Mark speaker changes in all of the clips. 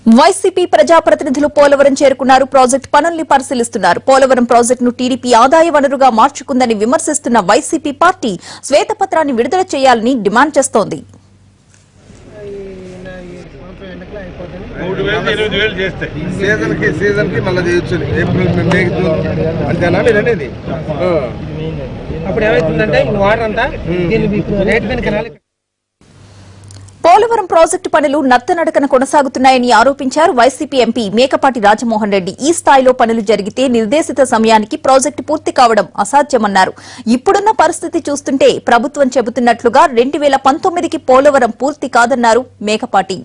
Speaker 1: YCP ప్రజాప్రతినిధులు పోలవరం చేరుకున్నారు project పనుల్ని పరిశీలిస్తున్నారు పోలవరం ప్రాజెక్టును టీడీపీ ఆదాయ వనరుగా మార్చుకుందని విమర్శిస్తున్న వైసీపీ పార్టీ శ్వేతపత్రాన్ని విడుదల చేయాలని డిమాండ్ చేస్తోంది
Speaker 2: మూడు వేలు ఎనిమిది వేలు చేస్తాయి
Speaker 3: సీజన్ కి సీజన్ కి మళ్ళీ చేయొచ్చు ఏప్రిల్ మే జూన్ అంతేనా మీరు అనేది ఆ.
Speaker 4: అప్పుడు ఏమవుతుందంటే ఈ వాటర్ అంతా దీన్ని మీకు రేటు కనుక రాలి
Speaker 1: పోలవరం ప్రాజెక్టు పనులు నత్తనడకన కొనసాగుతున్నాయని ఆరోపించారు వైసీపీ ఎంపీ మేకపాటి రాజమోహన్ రెడ్డి ఈ స్థాయిలో పనులు జరిగితే నిర్దేశిత సమయానికి ప్రాజెక్టు పూర్తి కావడం అసాధ్యమన్నారు ఇప్పుడున్న పరిస్థితి చూస్తుంటే ప్రభుత్వం చెబుతున్నట్లుగా రెండు వేల పంతొమ్మిదికి పోలవరం పూర్తి కాదన్నారు మేకపాటి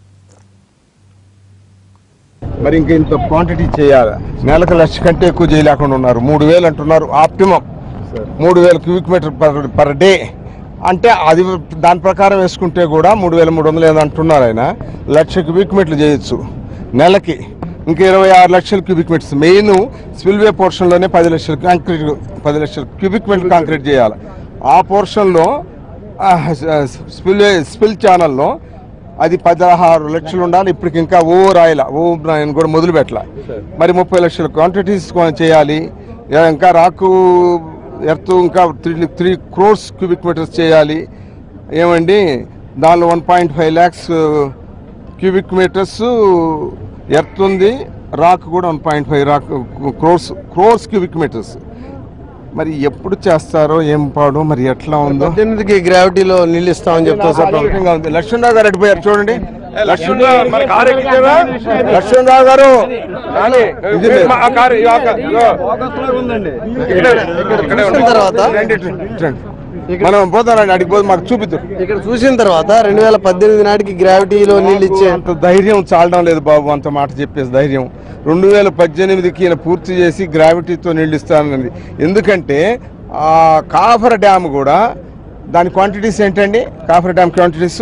Speaker 3: మరి ఇంక ఇంత క్వాంటిటీ చేయాలి నెలకు లక్ష కంటే ఎక్కువ చేయలేకుండా ఉన్నారు మూడు వేలు అంటున్నారు ఆప్టిమం మూడు వేల cubic metre per per day అంటే అది దాని ప్రకారం వేసుకుంటే కూడా మూడు వేల మూడు వందలు ఏదో అంటున్నారు ఆయన లక్ష క్యూబిక్ మీటర్లు చేయొచ్చు నెలకి ఇంకా ఇరవై ఆరు లక్షల క్యూబిక్ మీటర్స్ మెయిన్ స్పిల్వే పోర్షన్లోనే పది లక్షల కాంక్రీట్ పది లక్షల క్యూబిక్ మీటర్ కాంక్రీట్ చేయాలి ఆ పోర్షన్లో స్పిల్వే స్పిల్ ఛానల్లో అది పదహారు లక్షలు ఉండాలి ఇప్పటికి ఇంకా ఓ రాయల ఓ ఆయన కూడా మొదలు పెట్టాల మరి ముప్పై లక్షల క్వాంటిటీస్ చేయాలి యా- ఇంకా రాకు ఎర్త్ ఇంకా three three crores cubic metres చేయాలి ఏమండి దానిలో one point five lakhs cubic metres earth ఉంది రాక్ కూడా one point five rock crores crores cubic metres మరి ఎప్పుడు చేస్తారో ఏం పాడు మరి ఎట్లా ఉందో
Speaker 5: పద్దెనిమిదికి గ్రావిటీలో నీళ్ళు ఇస్తామని చెప్తారు సార్ ప్రభుత్వం.
Speaker 3: అద్భుతంగా ఉంది లక్ష్మణరావు గారు అడిపోయారు చూడండి
Speaker 2: లక్ష్మణరావు మరి కారు ఎక్కించావా?
Speaker 3: లక్ష్మణరావు గారు ఇది లేదు.
Speaker 2: మా- ఆ కారు ఇగో ఆ కారు, ఇగో. ఇక్కడే, ఇక్కడే
Speaker 5: చూసిన
Speaker 2: ఉంది.
Speaker 5: తర్వాత
Speaker 3: రండి, ఇటు, ఇటు రండి. మనం పోతానండి అడిగి పోతే మాకు చూపిద్దాం
Speaker 5: ఇక్కడ చూసిన తర్వాత రెండు వేల పద్దెనిమిది నాటికి గ్రావిటీలో నీళ్ళు ఇచ్చే
Speaker 3: అంత ధైర్యం చాలడం లేదు బాబు అంత మాట చెప్పేసి ధైర్యం రెండు వేల పద్దెనిమిదికి ఈయన పూర్తి చేసి గ్రావిటీతో నీళ్ళు ఇస్తానన్నది ఎందుకంటే ఆ కాఫర్ డ్యామ్ కూడా దాని క్వాంటిటీస్ ఏంటండి కాఫర్ డ్యామ్ క్వాంటిటీస్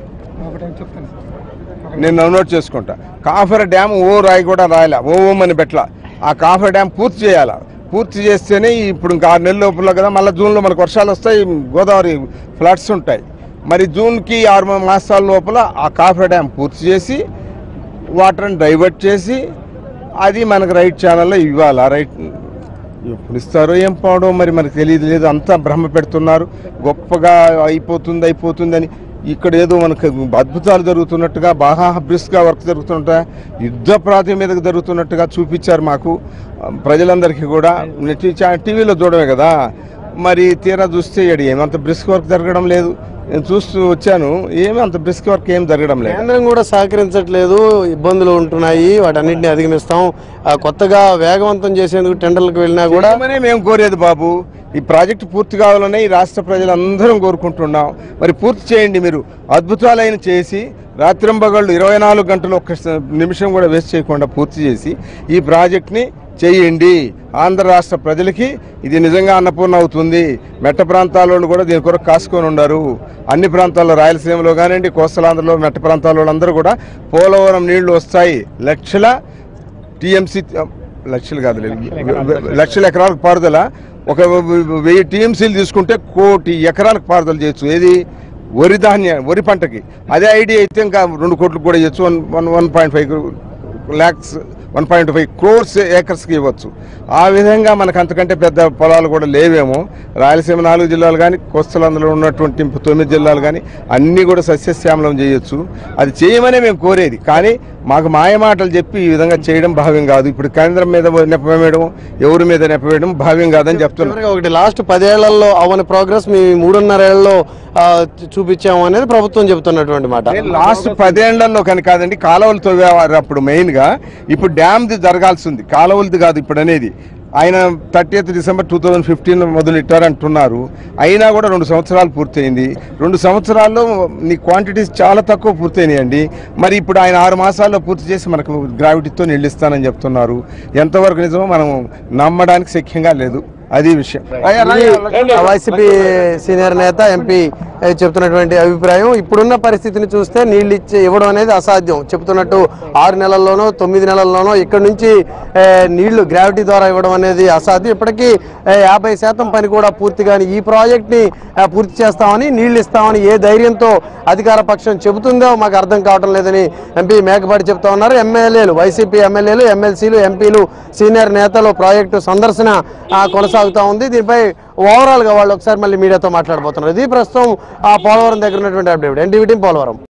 Speaker 3: నేను నోట్ చేసుకుంటా కాఫర్ డ్యామ్ ఓ రాయి కూడా రాయలే ఓ ఓం అని పెట్టలా ఆ కాఫర్ డ్యామ్ పూర్తి చేయాలా పూర్తి చేస్తేనే ఇప్పుడు ఇంకా ఆరు నెలల లోపల కదా మళ్ళీ జూన్లో మనకు వర్షాలు వస్తాయి గోదావరి ఫ్లడ్స్ ఉంటాయి మరి జూన్కి ఆరు మా- మాసాల లోపల ఆ కాఫర్ డ్యామ్ పూర్తి చేసి వాటర్ని డైవర్ట్ చేసి అది మనకు రైట్ ఛానల్లో ఇవ్వాలి రైట్ ఎప్పుడు ఇస్తారో ఏం పోవడం మరి మనకు తెలియదు లేదు అంతా భ్రమ పెడుతున్నారు గొప్పగా అయిపోతుంది అయిపోతుంది అని ఇక్కడ ఏదో మనకు అద్భుతాలు జరుగుతున్నట్టుగా బాగా బ్రిస్క్గా వర్క్ జరుగుతున్నట్టుగా యుద్ధ ప్రాతిపదిక జరుగుతున్నట్టుగా చూపించారు మాకు ఆ, ప్రజలందరికీ కూడా నెట్ చా- టీవీలో చూడమే కదా మరి తీరా చూస్తే ఇక్కడ ఏమంత బ్రిస్క్ వర్క్ జరగడం లేదు నేను చూస్తూ వచ్చాను ఏమీ అంత బ్రిస్క్ వర్క్ ఏం జరగడం లేదు
Speaker 5: కేంద్రం కూడా సహకరించట్లేదు ఇబ్బందులు ఉంటున్నాయి వాటన్నిటిని అధిగమిస్తాం ఆ, కొత్తగా వేగవంతం చేసేందుకు టెండర్లకు వెళ్ళినా కూడా
Speaker 3: చేయమనే మేము కోరేది బాబు ఈ ప్రాజెక్టు పూర్తి కావాలని ఈ రాష్ట్ర ప్రజలందరం కోరుకుంటున్నాం మరి పూర్తి చేయండి మీరు అద్భుతాలైన చేసి రాత్రింబగళ్ళు ఇరవై నాలుగు గంటలు ఒక్క స- నిమిషం కూడా వేస్ట్ చేయకుండా పూర్తి చేసి ఈ ప్రాజెక్ట్ని చేయండి ఆంధ్ర రాష్ట్ర ప్రజలకి ఇది నిజంగా అన్నపూర్ణ అవుతుంది మెట్ట ప్రాంతాల వాళ్ళు కూడా దీని కొరకు కాసుకొని ఉన్నారు అన్ని ప్రాంతాల్లో రాయలసీమలో కానివ్వండి కోస్తలాంధ్రలో మెట్ట ప్రాంతాల వాళ్ళందరూ కూడా పోలవరం నీళ్లు వస్తాయి లక్షల టీఎంసీ లక్షలు కాదు లక్షల ఎకరాలకు పారుదల ఒక వెయ్యి టీఎంసీలు తీసుకుంటే కోటి ఎకరాలకు పారుదల చేయొచ్చు ఏది వరి ధాన్య వరి పంటకి అదే ఐడియా అయితే ఇంకా రెండు కోట్లు కూడా చేయొచ్చు one one one point five lakhs one point five crores ఏకర్స్కి ఇవ్వచ్చు ఆ విధంగా మనకు అంతకంటే పెద్ద పొలాలు కూడా లేవేమో రాయలసీమ నాలుగు జిల్లాలు కానీ కోస్తలందులో ఉన్నటువంటి తొమ్మిది జిల్లాలు కానీ అన్నీ కూడా సస్యశ్యామలం చేయొచ్చు అది చేయమనే మేము కోరేది కానీ మాకు మాయమాటలు చెప్పి ఈ విధంగా చేయడం భావ్యం కాదు ఇప్పుడు కేంద్రం మీద నెపవేయడం ఎవరి మీద నెపవేయడం భావ్యం కాదని చెప్తున్నాం
Speaker 5: చివరిగా ఒకటి లాస్ట్ పదేళ్లలో అవని ప్రోగ్రెస్ మీ మూడున్నరేళ్లలో ఆ, చూపించాము అనేది ప్రభుత్వం చెబుతున్నటువంటి మాట
Speaker 3: లాస్ట్ పదేళ్లలో కానీ కాదండి కాలువలు తవ్వేవారు అప్పుడు మెయిన్ గా ఇప్పుడు డ్యామ్ది జరగాల్సి ఉంది కాలువలది కాదు ఇప్పుడు అనేది ఆయన thirty December two thousand fifteen మొదలెట్టారంటున్నారు అయినా కూడా రెండు సంవత్సరాలు పూర్తయింది రెండు సంవత్సరాల్లో నీ క్వాంటిటీస్ చాలా తక్కువ పూర్తయినాయండి మరి ఇప్పుడు ఆయన ఆరు మాసాల్లో పూర్తి చేసి మనకు గ్రావిటీతో నిళ్ళిస్తానని చెప్తున్నారు ఎంతవరకు నిజమో మనం నమ్మడానికి శక్యంగా లేదు అది విషయం
Speaker 5: వైసీపీ సీనియర్ నేత ఎంపీ ఏ, చెప్తున్నటువంటి అభిప్రాయం ఇప్పుడున్న పరిస్థితిని చూస్తే నీళ్ళు ఇచ్చి ఇవ్వడం అనేది అసాధ్యం చెప్తున్నట్టు ఆరు నెలల్లోనో తొమ్మిది నెలల్లోనో ఇక్కడ నుంచి ఏ, నీళ్లు గ్రావిటీ ద్వారా ఇవ్వడం అనేది అసాధ్యం ఇప్పటికీ ఏ, యాభై శాతం పని కూడా పూర్తిగా ఈ ప్రాజెక్ట్ని ఆ, పూర్తి చేస్తామని నీళ్లు ఇస్తామని ఏ ధైర్యంతో అధికార పక్షం చెబుతుందో మాకు అర్థం కావడం లేదని ఎంపీ మేకపాటి చెప్తా ఉన్నారు ఎమ్మెల్యేలు వైసీపీ ఎమ్మెల్యేలు ఎమ్మెల్సీలు ఎంపీలు సీనియర్ నేతలు ప్రాజెక్టు సందర్శన ఆ, కొనసాగుతా ఉంది దీనిపై ఓవరాల్ గా వాళ్ళు ఒకసారి మళ్ళీ మీడియాతో మాట్లాడబోతున్నారు ఇది ప్రస్తుతం ఆ పోలవరం దగ్గర ఉన్నటువంటి అప్డేట్ ఎన్టీవీ టీం పోలవరం